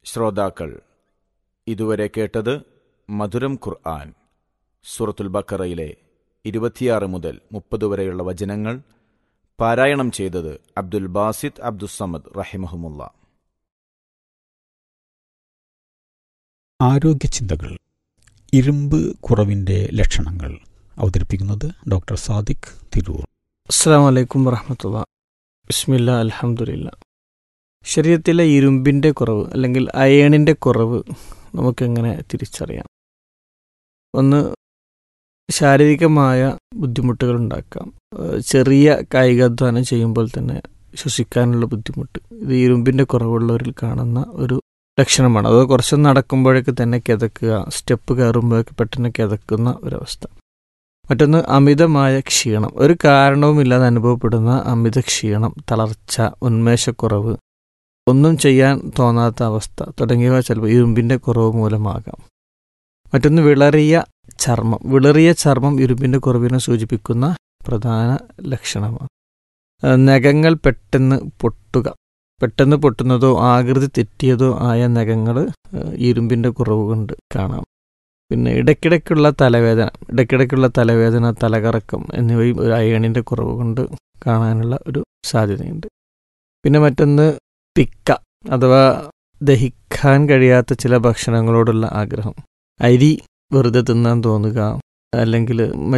ശ്രോതാക്കൾ ഇതുവരെ കേട്ടത് മധുരം ഖുർആൻ സൂറത്തുൽ ബക്കറയിലെ ഇരുപത്തിയാറ് മുതൽ മുപ്പത് വരെയുള്ള വചനങ്ങൾ പാരായണം ചെയ്തത് അബ്ദുൽ ബാസിദ് അബ്ദുസമദ് റഹിമഹുമുള്ള ആരോഗ്യ ചിന്തകൾ ഇരുമ്പ് കുറവിൻ്റെ ലക്ഷണങ്ങൾ അവതരിപ്പിക്കുന്നത് ഡോക്ടർ സാദിഖ് തിരൂർ അസ്സാം വലൈക്കും വറഹമത്തുള്ള ബിസ്മില്ല അലഹമുല്ല ശരീരത്തിലെ ഇരുമ്പിൻ്റെ കുറവ് അല്ലെങ്കിൽ അയേണിൻ്റെ കുറവ് നമുക്കെങ്ങനെ തിരിച്ചറിയാം ഒന്ന് ശാരീരികമായ ബുദ്ധിമുട്ടുകൾ ഉണ്ടാക്കാം ഏഹ് ചെറിയ കായികാധ്വാനം ചെയ്യുമ്പോൾ തന്നെ ശ്വസിക്കാനുള്ള ബുദ്ധിമുട്ട് ഇത് ഇരുമ്പിൻ്റെ കുറവുള്ളവരിൽ കാണുന്ന ഒരു ലക്ഷണമാണ് അത് കുറച്ച് നടക്കുമ്പോഴേക്ക് തന്നെ കിതക്കുക സ്റ്റെപ്പ് കയറുമ്പോഴേക്ക് പെട്ടെന്ന് കിതക്കുന്ന ഒരവസ്ഥ മറ്റൊന്ന് അമിതമായ ക്ഷീണം ഒരു കാരണവുമില്ലാതെ അനുഭവപ്പെടുന്ന അമിത ക്ഷീണം തളർച്ച ഉന്മേഷക്കുറവ് ഒന്നും ചെയ്യാൻ തോന്നാത്ത അവസ്ഥ തുടങ്ങിയവ ചിലപ്പോൾ ഇരുമ്പിൻ്റെ കുറവ് മൂലമാകാം മറ്റൊന്ന് വിളറിയ ചർമ്മം വിളറിയ ചർമ്മം ഇരുമ്പിൻ്റെ കുറവിനെ സൂചിപ്പിക്കുന്ന പ്രധാന ലക്ഷണമാണ് ഏഹ് നഖങ്ങൾ പെട്ടെന്ന് പൊട്ടുക പെട്ടെന്ന് പൊട്ടുന്നതോ ആകൃതി തെറ്റിയതോ ആയ നഖങ്ങൾ ഇരുമ്പിൻ്റെ കുറവ് കൊണ്ട് കാണാം പിന്നെ ഇടയ്ക്കിടയ്ക്കുള്ള തലവേദന ഇടയ്ക്കിടയ്ക്കുള്ള തലവേദന തലകറക്കം എന്നിവയും ഒരു അയണിൻ്റെ കുറവ് കൊണ്ട് കാണാനുള്ള ഒരു സാധ്യതയുണ്ട് പിന്നെ മറ്റൊന്ന് തിക്ക അഥവാ ദഹിക്കാൻ കഴിയാത്ത ചില ഭക്ഷണങ്ങളോടുള്ള ആഗ്രഹം അരി വെറുതെ തിന്നാൻ തോന്നുക അല്ലെങ്കിൽ